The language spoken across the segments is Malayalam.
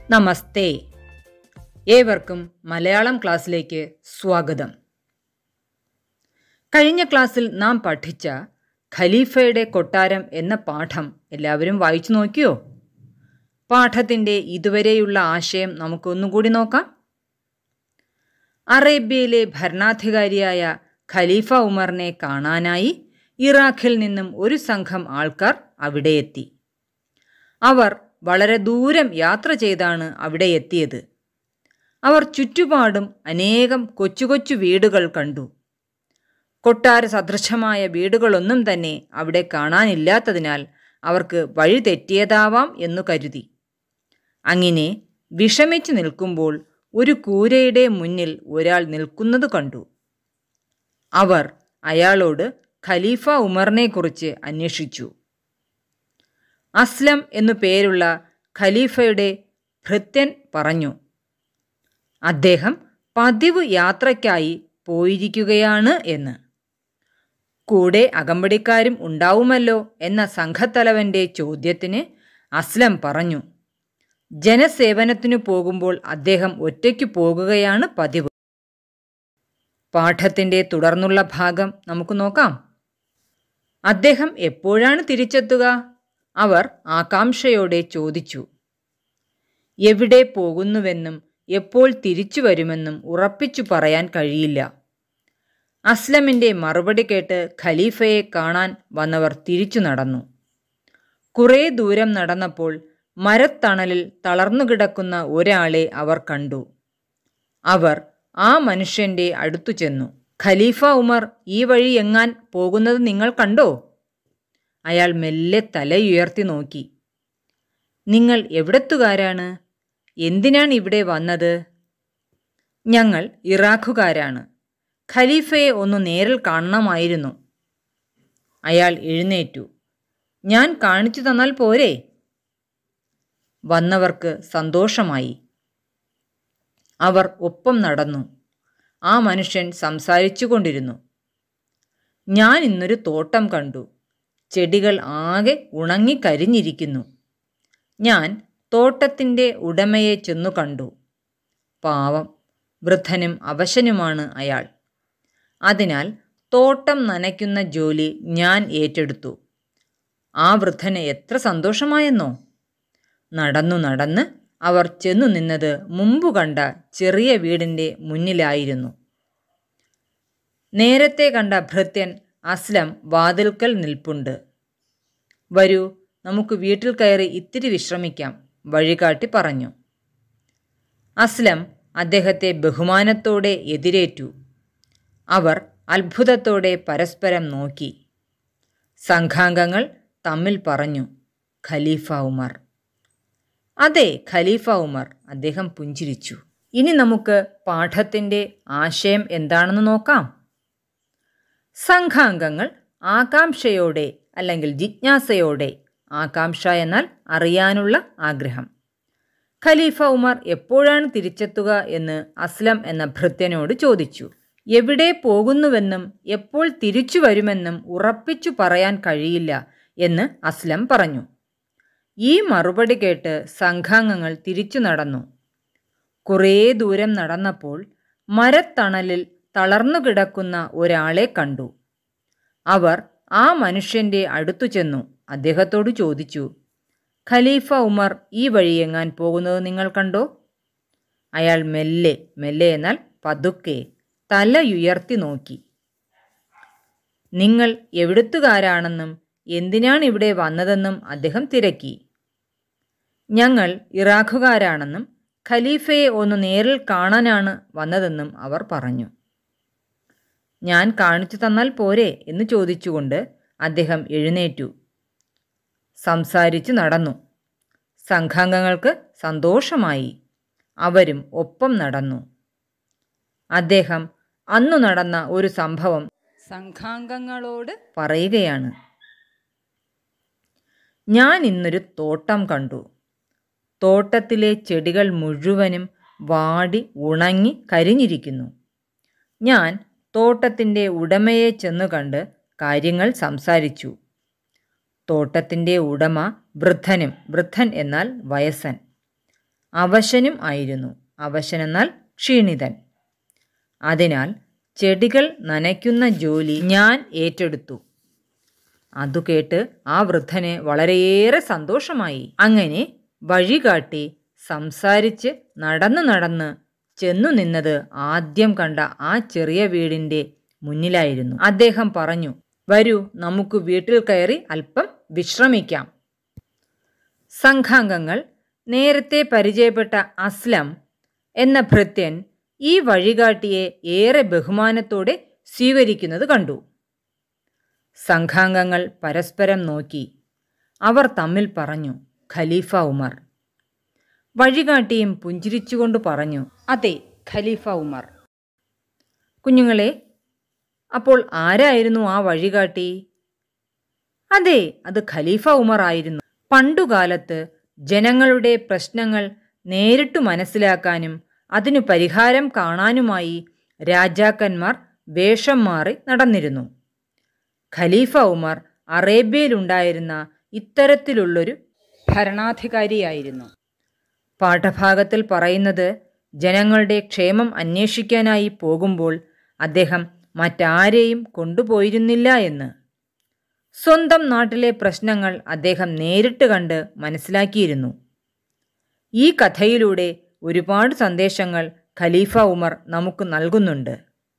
നമസ്തേ ഏവർക്കും മലയാളം ക്ലാസ്സിലേക്ക് സ്വാഗതം കഴിഞ്ഞ ക്ലാസ്സിൽ നാം പഠിച്ച ഖലീഫയുടെ കൊട്ടാരം എന്ന പാഠം എല്ലാവരും വായിച്ചു നോക്കിയോ പാഠത്തിൻ്റെ ഇതുവരെയുള്ള ആശയം നമുക്കൊന്നുകൂടി നോക്കാം അറേബ്യയിലെ ഭരണാധികാരിയായ ഖലീഫ ഉമറിനെ കാണാനായി ഇറാഖിൽ നിന്നും ഒരു സംഘം ആൾക്കാർ അവിടെ എത്തി അവർ വളരെ ദൂരം യാത്ര ചെയ്താണ് അവിടെ എത്തിയത് അവർ ചുറ്റുപാടും അനേകം കൊച്ചു കൊച്ചു വീടുകൾ കണ്ടു കൊട്ടാര സദൃശമായ വീടുകളൊന്നും തന്നെ അവിടെ കാണാനില്ലാത്തതിനാൽ അവർക്ക് വഴി തെറ്റിയതാവാം എന്നു കരുതി അങ്ങനെ വിഷമിച്ചു നിൽക്കുമ്പോൾ ഒരു കൂരയുടെ മുന്നിൽ ഒരാൾ നിൽക്കുന്നത് കണ്ടു അവർ അയാളോട് ഖലീഫ ഉമറിനെക്കുറിച്ച് അന്വേഷിച്ചു അസ്ലം എന്നു പേരുള്ള ഖലീഫയുടെ ഭൃത്യൻ പറഞ്ഞു അദ്ദേഹം പതിവ് യാത്രയ്ക്കായി പോയിരിക്കുകയാണ് എന്ന് കൂടെ അകമ്പടിക്കാരും ഉണ്ടാവുമല്ലോ എന്ന സംഘത്തലവൻ്റെ ചോദ്യത്തിന് അസ്ലം പറഞ്ഞു ജനസേവനത്തിനു പോകുമ്പോൾ അദ്ദേഹം ഒറ്റയ്ക്ക് പോകുകയാണ് പതിവ് പാഠത്തിൻ്റെ തുടർന്നുള്ള ഭാഗം നമുക്ക് നോക്കാം അദ്ദേഹം എപ്പോഴാണ് തിരിച്ചെത്തുക അവർ ആകാംക്ഷയോടെ ചോദിച്ചു എവിടെ പോകുന്നുവെന്നും എപ്പോൾ തിരിച്ചു വരുമെന്നും ഉറപ്പിച്ചു പറയാൻ കഴിയില്ല അസ്ലമിൻ്റെ മറുപടി കേട്ട് ഖലീഫയെ കാണാൻ വന്നവർ തിരിച്ചു നടന്നു കുറേ ദൂരം നടന്നപ്പോൾ മരത്തണലിൽ തളർന്നു കിടക്കുന്ന ഒരാളെ അവർ കണ്ടു അവർ ആ മനുഷ്യൻ്റെ അടുത്തു ചെന്നു ഖലീഫ ഉമർ ഈ വഴി എങ്ങാൻ പോകുന്നത് നിങ്ങൾ കണ്ടോ അയാൾ മെല്ലെ തലയുയർത്തി നോക്കി നിങ്ങൾ എവിടത്തുകാരാണ് എന്തിനാണ് ഇവിടെ വന്നത് ഞങ്ങൾ ഇറാഖുകാരാണ് ഖലീഫയെ ഒന്ന് നേരിൽ കാണണമായിരുന്നു അയാൾ എഴുന്നേറ്റു ഞാൻ കാണിച്ചു തന്നാൽ പോരെ വന്നവർക്ക് സന്തോഷമായി അവർ ഒപ്പം നടന്നു ആ മനുഷ്യൻ സംസാരിച്ചു കൊണ്ടിരുന്നു ഞാൻ ഇന്നൊരു തോട്ടം കണ്ടു ചെടികൾ ആകെ ഉണങ്ങിക്കരിഞ്ഞിരിക്കുന്നു ഞാൻ തോട്ടത്തിൻ്റെ ഉടമയെ ചെന്നു കണ്ടു പാവം വൃദ്ധനും അവശനുമാണ് അയാൾ അതിനാൽ തോട്ടം നനയ്ക്കുന്ന ജോലി ഞാൻ ഏറ്റെടുത്തു ആ വൃദ്ധന് എത്ര സന്തോഷമായെന്നോ നടന്നു നടന്ന് അവർ ചെന്നു നിന്നത് മുമ്പു കണ്ട ചെറിയ വീടിൻ്റെ മുന്നിലായിരുന്നു നേരത്തെ കണ്ട ഭൃത്യൻ അസ്ലം വാതിൽക്കൽ നിൽപ്പുണ്ട് വരൂ നമുക്ക് വീട്ടിൽ കയറി ഇത്തിരി വിശ്രമിക്കാം വഴികാട്ടി പറഞ്ഞു അസ്ലം അദ്ദേഹത്തെ ബഹുമാനത്തോടെ എതിരേറ്റു അവർ അത്ഭുതത്തോടെ പരസ്പരം നോക്കി സംഘാംഗങ്ങൾ തമ്മിൽ പറഞ്ഞു ഖലീഫ ഉമർ അതെ ഖലീഫ ഉമർ അദ്ദേഹം പുഞ്ചിരിച്ചു ഇനി നമുക്ക് പാഠത്തിൻ്റെ ആശയം എന്താണെന്ന് നോക്കാം സംഘാംഗങ്ങൾ ആകാംക്ഷയോടെ അല്ലെങ്കിൽ ജിജ്ഞാസയോടെ ആകാംക്ഷ എന്നാൽ അറിയാനുള്ള ആഗ്രഹം ഖലീഫ ഉമർ എപ്പോഴാണ് തിരിച്ചെത്തുക എന്ന് അസ്ലം എന്ന ഭൃത്യനോട് ചോദിച്ചു എവിടെ പോകുന്നുവെന്നും എപ്പോൾ തിരിച്ചു വരുമെന്നും ഉറപ്പിച്ചു പറയാൻ കഴിയില്ല എന്ന് അസ്ലം പറഞ്ഞു ഈ മറുപടി കേട്ട് സംഘാംഗങ്ങൾ തിരിച്ചു നടന്നു കുറേ ദൂരം നടന്നപ്പോൾ മരത്തണലിൽ തളർന്നു കിടക്കുന്ന ഒരാളെ കണ്ടു അവർ ആ മനുഷ്യൻ്റെ അടുത്തു ചെന്നു അദ്ദേഹത്തോട് ചോദിച്ചു ഖലീഫ ഉമർ ഈ വഴി എങ്ങാൻ പോകുന്നത് നിങ്ങൾ കണ്ടോ അയാൾ മെല്ലെ മെല്ലെ എന്നാൽ പതുക്കെ തലയുയർത്തി നോക്കി നിങ്ങൾ എവിടുത്തുകാരാണെന്നും എന്തിനാണ് ഇവിടെ വന്നതെന്നും അദ്ദേഹം തിരക്കി ഞങ്ങൾ ഇറാഖുകാരാണെന്നും ഖലീഫയെ ഒന്ന് നേരിൽ കാണാനാണ് വന്നതെന്നും അവർ പറഞ്ഞു ഞാൻ കാണിച്ചു തന്നാൽ പോരെ എന്ന് ചോദിച്ചുകൊണ്ട് അദ്ദേഹം എഴുന്നേറ്റു സംസാരിച്ചു നടന്നു സംഘാംഗങ്ങൾക്ക് സന്തോഷമായി അവരും ഒപ്പം നടന്നു അദ്ദേഹം അന്നു നടന്ന ഒരു സംഭവം സംഘാംഗങ്ങളോട് പറയുകയാണ് ഞാൻ ഇന്നൊരു തോട്ടം കണ്ടു തോട്ടത്തിലെ ചെടികൾ മുഴുവനും വാടി ഉണങ്ങി കരിഞ്ഞിരിക്കുന്നു ഞാൻ തോട്ടത്തിൻ്റെ ഉടമയെ ചെന്നു കണ്ട് കാര്യങ്ങൾ സംസാരിച്ചു തോട്ടത്തിൻ്റെ ഉടമ വൃദ്ധനും വൃദ്ധൻ എന്നാൽ വയസ്സൻ അവശനും ആയിരുന്നു അവശൻ എന്നാൽ ക്ഷീണിതൻ അതിനാൽ ചെടികൾ നനയ്ക്കുന്ന ജോലി ഞാൻ ഏറ്റെടുത്തു അതു കേട്ട് ആ വൃദ്ധന് വളരെയേറെ സന്തോഷമായി അങ്ങനെ വഴികാട്ടി സംസാരിച്ച് നടന്നു നടന്ന് ചെന്നു നിന്നത് ആദ്യം കണ്ട ആ ചെറിയ വീടിൻ്റെ മുന്നിലായിരുന്നു അദ്ദേഹം പറഞ്ഞു വരൂ നമുക്ക് വീട്ടിൽ കയറി അല്പം വിശ്രമിക്കാം സംഘാംഗങ്ങൾ നേരത്തെ പരിചയപ്പെട്ട അസ്ലം എന്ന ഭൃത്യൻ ഈ വഴികാട്ടിയെ ഏറെ ബഹുമാനത്തോടെ സ്വീകരിക്കുന്നത് കണ്ടു സംഘാംഗങ്ങൾ പരസ്പരം നോക്കി അവർ തമ്മിൽ പറഞ്ഞു ഖലീഫ ഉമർ വഴികാട്ടിയും പുഞ്ചിരിച്ചുകൊണ്ട് പറഞ്ഞു അതെ ഖലീഫ ഉമർ കുഞ്ഞുങ്ങളെ അപ്പോൾ ആരായിരുന്നു ആ വഴികാട്ടി അതെ അത് ഖലീഫ ഉമർ ആയിരുന്നു പണ്ടുകാലത്ത് ജനങ്ങളുടെ പ്രശ്നങ്ങൾ നേരിട്ട് മനസ്സിലാക്കാനും അതിനു പരിഹാരം കാണാനുമായി രാജാക്കന്മാർ വേഷം മാറി നടന്നിരുന്നു ഖലീഫ ഉമർ അറേബ്യയിലുണ്ടായിരുന്ന ഇത്തരത്തിലുള്ളൊരു ഭരണാധികാരിയായിരുന്നു പാഠഭാഗത്തിൽ പറയുന്നത് ജനങ്ങളുടെ ക്ഷേമം അന്വേഷിക്കാനായി പോകുമ്പോൾ അദ്ദേഹം മറ്റാരെയും കൊണ്ടുപോയിരുന്നില്ല എന്ന് സ്വന്തം നാട്ടിലെ പ്രശ്നങ്ങൾ അദ്ദേഹം നേരിട്ട് കണ്ട് മനസ്സിലാക്കിയിരുന്നു ഈ കഥയിലൂടെ ഒരുപാട് സന്ദേശങ്ങൾ ഖലീഫ ഉമർ നമുക്ക് നൽകുന്നുണ്ട്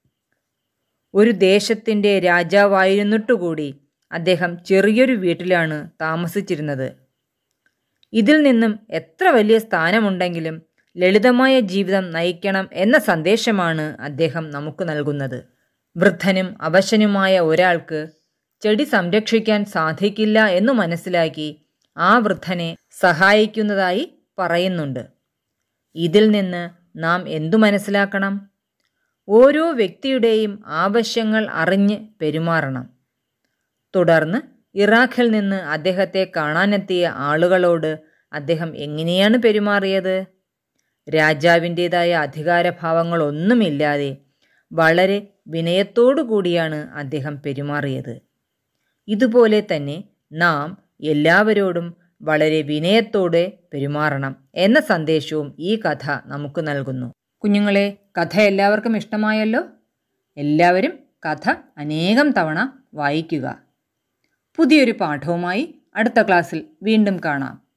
ഒരു ദേശത്തിൻ്റെ രാജാവായിരുന്നിട്ടുകൂടി അദ്ദേഹം ചെറിയൊരു വീട്ടിലാണ് താമസിച്ചിരുന്നത് ഇതിൽ നിന്നും എത്ര വലിയ സ്ഥാനമുണ്ടെങ്കിലും ലളിതമായ ജീവിതം നയിക്കണം എന്ന സന്ദേശമാണ് അദ്ദേഹം നമുക്ക് നൽകുന്നത് വൃദ്ധനും അവശനുമായ ഒരാൾക്ക് ചെടി സംരക്ഷിക്കാൻ സാധിക്കില്ല എന്നു മനസ്സിലാക്കി ആ വൃദ്ധനെ സഹായിക്കുന്നതായി പറയുന്നുണ്ട് ഇതിൽ നിന്ന് നാം എന്തു മനസ്സിലാക്കണം ഓരോ വ്യക്തിയുടെയും ആവശ്യങ്ങൾ അറിഞ്ഞ് പെരുമാറണം തുടർന്ന് ഇറാഖിൽ നിന്ന് അദ്ദേഹത്തെ കാണാനെത്തിയ ആളുകളോട് അദ്ദേഹം എങ്ങനെയാണ് പെരുമാറിയത് രാജാവിൻ്റേതായ അധികാരഭാവങ്ങളൊന്നുമില്ലാതെ വളരെ വിനയത്തോടു കൂടിയാണ് അദ്ദേഹം പെരുമാറിയത് ഇതുപോലെ തന്നെ നാം എല്ലാവരോടും വളരെ വിനയത്തോടെ പെരുമാറണം എന്ന സന്ദേശവും ഈ കഥ നമുക്ക് നൽകുന്നു കുഞ്ഞുങ്ങളെ കഥ എല്ലാവർക്കും ഇഷ്ടമായല്ലോ എല്ലാവരും കഥ അനേകം തവണ വായിക്കുക പുതിയൊരു പാഠവുമായി അടുത്ത ക്ലാസ്സിൽ വീണ്ടും കാണാം